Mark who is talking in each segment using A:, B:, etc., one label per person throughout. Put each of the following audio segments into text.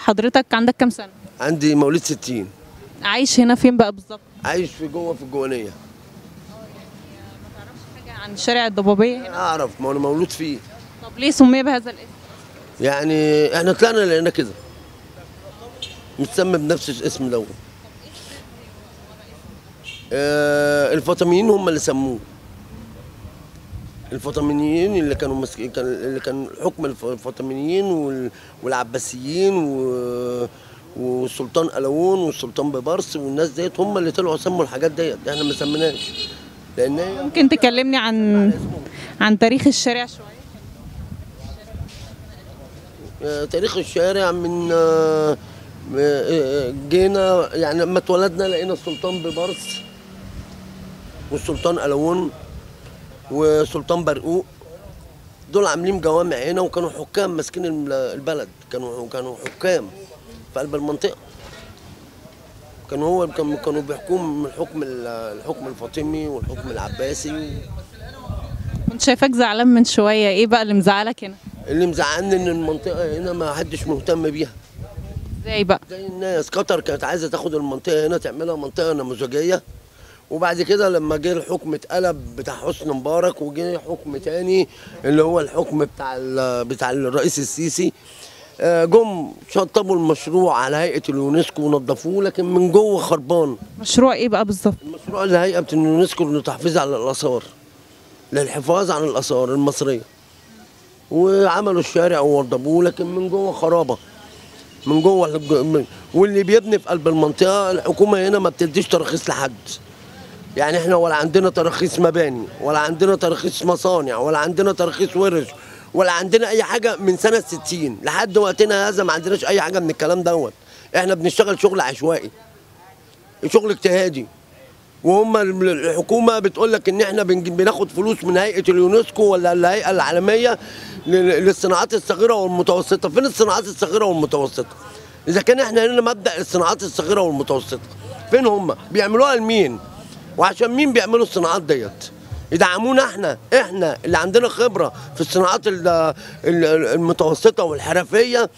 A: حضرتك عندك كام سنه
B: عندي مواليد 60
A: عايش هنا فين بقى بالظبط
B: عايش في جوه في الجوانيه
A: حاجه عن شارع الضبابيه هنا
B: اعرف ما انا مولود فيه
A: طب ليه سمي بهذا الاسم
B: يعني احنا طلعنا لقينا كده متسمى بنفس الاسم دوت آه الفاطميين هم اللي سموه الفاطميين اللي كانوا ماسكين كان اللي كان حكم الف- الفاطميين وال- والعباسيين و والسلطان قلاوون والسلطان ببرس والناس ديت هم اللي طلعوا سموا الحاجات ديت احنا ما سميناش لان هي
A: ممكن تكلمني عن عن تاريخ الشارع شويه
B: آه، تاريخ الشارع من آه، آه، جينا يعني لما اتولدنا لقينا السلطان ببرس والسلطان قلاوون وسلطان برقوق دول عاملين جوامع هنا وكانوا حكام ماسكين الم- البلد كانوا كانوا حكام في قلب المنطقه كانوا هو كانوا كانوا بيحكموا من الحكم ال- الحكم الفاطمي والحكم العباسي
A: كنت شايفاك زعلان من شويه ايه بقى اللي مزعلك هنا
B: اللي مزعلني ان المنطقه هنا ما حدش مهتم بيها
A: ازاي بقى
B: زي الناس قطر كانت عايزه تاخد المنطقه هنا تعملها منطقه نموذجيه وبعد كده لما جه الحكم اتقلب بتاع حسني مبارك وجه حكم تاني اللي هو الحكم بتاع ال- بتاع الرئيس السيسي آه، جم شطبوا المشروع على هيئه اليونسكو ونظفوه لكن من جوه خربان
A: مشروع ايه بقى بالظبط
B: المشروع الهيئه بتاع اليونسكو للتحفيظ على الاثار للحفاظ على الاثار المصريه وعملوا الشارع ووضبوه لكن من جوه خرابه من جوه الج- من- واللي بيبني في قلب المنطقه الحكومه هنا ما بتديش تراخيص لحد يعني احنا ولا عندنا تراخيص مباني ولا عندنا تراخيص مصانع ولا عندنا تراخيص ورش ولا عندنا اي حاجه من سنه 60 لحد وقتنا هذا ما عندناش اي حاجه من الكلام دوت احنا بنشتغل شغل عشوائي شغل اجتهادي وهم ال- الحكومه بتقول لك ان احنا بنج- بناخد فلوس من هيئه اليونسكو ولا الهيئه العالميه لل- للصناعات الصغيره والمتوسطه فين الصناعات الصغيره والمتوسطه اذا كان احنا هنا مبدا الصناعات الصغيره والمتوسطه فين هم بيعملوها لمين وعشان مين بيعملوا الصناعات ديت يدعمونا احنا احنا اللي عندنا خبره في الصناعات ال- ال- المتوسطه والحرفيه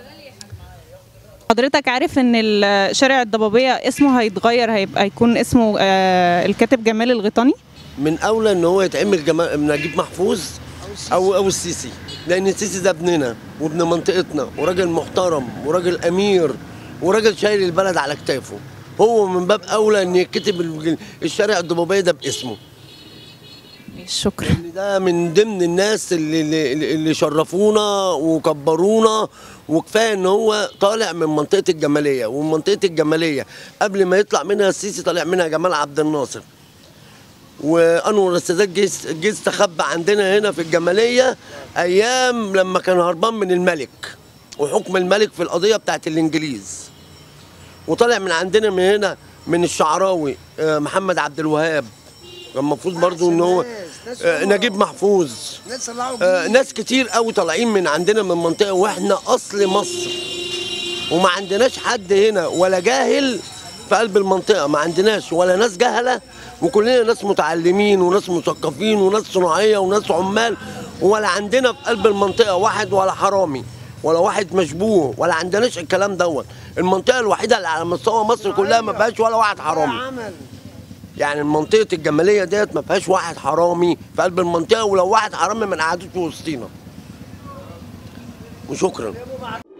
A: حضرتك عارف ان ال- شارع الضبابيه اسمه هيتغير هيبقى يكون اسمه آه، الكاتب جمال الغيطاني
B: من اولى ان هو يتعمل جما... نجيب محفوظ او او السيسي لان السيسي ده ابننا وابن منطقتنا وراجل محترم وراجل امير وراجل شايل البلد على كتافه هو من باب اولى ان يكتب ال- الشارع الضبابيه ده باسمه
A: شكرا
B: لان ده من ضمن الناس اللي اللي, اللي شرفونا وكبرونا وكفايه ان هو طالع من منطقه الجماليه ومنطقه الجماليه قبل ما يطلع منها السيسي طالع منها جمال عبد الناصر وانور السادات جه جه استخبى عندنا هنا في الجماليه ايام لما كان هربان من الملك وحكم الملك في القضيه بتاعت الانجليز وطالع من عندنا من هنا من الشعراوي آه، محمد عبد الوهاب كان المفروض برضو ان هو آه، نجيب محفوظ
C: ناس طلعوا
B: آه، ناس كتير قوي طالعين من عندنا من منطقه واحنا اصل مصر وما عندناش حد هنا ولا جاهل في قلب المنطقه ما عندناش ولا ناس جهله وكلنا ناس متعلمين وناس مثقفين وناس صناعيه وناس عمال ولا عندنا في قلب المنطقه واحد ولا حرامي ولا واحد مشبوه ولا عندناش الكلام دوت المنطقه الوحيده اللي على مستوى مصر كلها ما فيهاش ولا واحد حرامي
C: عمل
B: يعني منطقه الجماليه ديت ما فيهاش واحد حرامي في قلب المنطقه ولو واحد حرامي ما قعدوش في وسطينا وشكرا